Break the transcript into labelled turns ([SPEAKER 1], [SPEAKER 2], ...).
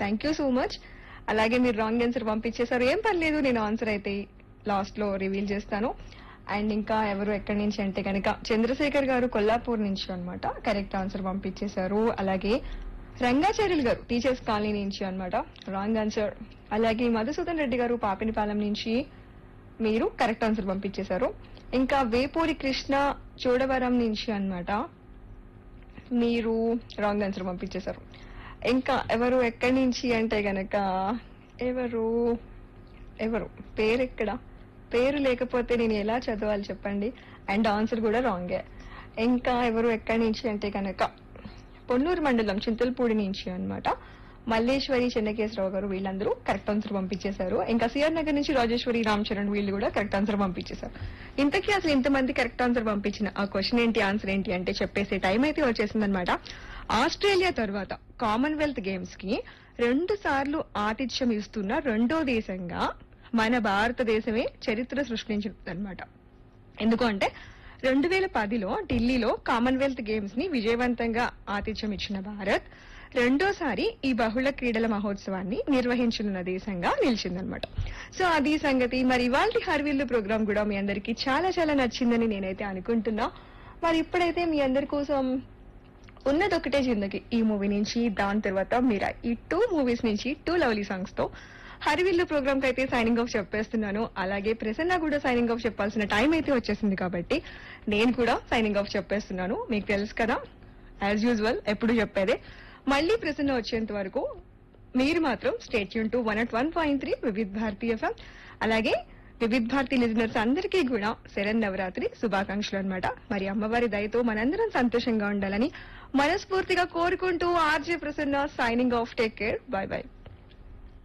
[SPEAKER 1] thank you so much అలాగే మీరు wrong answer పంపించేశారు ఏం పర్లేదు నేను ఆన్సర్ అయితే లాస్ట్ లో రివీల్ చేస్తాను అండ్ ఇంకా ఎవరు ఎక్కడి నుంచి అంటే కనుక చంద్రశేఖర్ గారు కొల్లాపూర్ నుంచి అన్నమాట కరెక్ట్ ఆన్సర్ పంపించేశారు అలాగే రంగాచార్యులు గారు టీచర్స్ కాలనీ నుంచి అన్నమాట రాంగ్ ఆన్సర్ అలాగే మధుసూదన్ రెడ్డి గారు పాపినిపాలెం నుంచి మీరు కరెక్ట్ ఆన్సర్ పంపించేశారు ఇంకా వేపూరి కృష్ణ చూడవరం నుంచి అన్నమాట మీరు రాంగ్ ఆన్సర్ పంపించేశారు ఇంకా ఎవరు ఎక్కడి నుంచి అంటే గనక ఎవరు ఎవరు పేరు ఎక్కడ పేరు లేకపోతే నేను ఎలా చదవాలి చెప్పండి అండ్ ఆన్సర్ కూడా రాంగే ఇంకా ఎవరు ఎక్కడి నుంచి అంటే కనుక పొన్నూరు మండలం చింతలపూడి నుంచి అన్నమాట మల్లేశ్వరి చెన్నకేశ్వరరావు గారు వీళ్ళందరూ కరెక్ట్ ఆన్సర్ పంపించేశారు ఇంకా సిఆర్ నగర్ నుంచి రాజేశ్వరి రామ్ చరణ్ వీళ్ళు కూడా కరెక్ట్ ఆన్సర్ పంపించేశారు ఇంతకీ అసలు ఇంతమంది కరెక్ట్ ఆన్సర్ పంపించిన ఆ క్వశ్చన్ ఏంటి ఆన్సర్ ఏంటి అంటే చెప్పేసే టైం అయితే వచ్చేసిందనమాట ఆస్ట్రేలియా తర్వాత కామన్వెల్త్ గేమ్స్ కి రెండు సార్లు ఆతిథ్యం ఇస్తున్న రెండో దేశంగా మన భారతదేశమే చరిత్ర సృష్టించిందనమాట ఎందుకు అంటే రెండు వేల పదిలో ఢిల్లీలో కామన్వెల్త్ గేమ్స్ ని విజయవంతంగా ఆతిథ్యం ఇచ్చిన భారత్ రెండోసారి ఈ బహుళ క్రీడల మహోత్సవాన్ని నిర్వహించనున్న దేశంగా నిలిచిందనమాట సో అది సంగతి మరి ఇవాళ హర్విల్లు ప్రోగ్రామ్ కూడా మీ అందరికీ చాలా చాలా నచ్చిందని నేనైతే అనుకుంటున్నా మరి ఇప్పుడైతే మీ అందరి కోసం ఉన్నదొకటే జిందగీ ఈ మూవీ నుంచి దాని తర్వాత మీరా ఈ టూ మూవీస్ నుంచి టూ లవ్లీ సాంగ్స్ తో హరివిల్లు ప్రోగ్రామ్ కి అయితే సైనింగ్ ఆఫ్ చెప్పేస్తున్నాను అలాగే ప్రసన్న కూడా సైనింగ్ ఆఫ్ చెప్పాల్సిన టైం అయితే వచ్చేసింది కాబట్టి నేను కూడా సైనింగ్ ఆఫ్ చెప్పేస్తున్నాను మీకు తెలుసు కదా యాజ్ యూజువల్ ఎప్పుడు చెప్పేదే మళ్ళీ ప్రసన్న వచ్చేంత వరకు మీరు మాత్రం స్టేట్ యూన్ to one at one point three Vividh Bharati FM అలాగే వివిధ్ భారతి లిజనర్స్ అందరికీ కూడా శరణ్ నవరాత్రి శుభాకాంక్షలు అన్నమాట మరి అమ్మవారి దయతో మనందరం సంతోషంగా ఉండాలని మనస్ఫూర్తిగా కోరుకుంటూ RJ Prasanna signing off take care bye by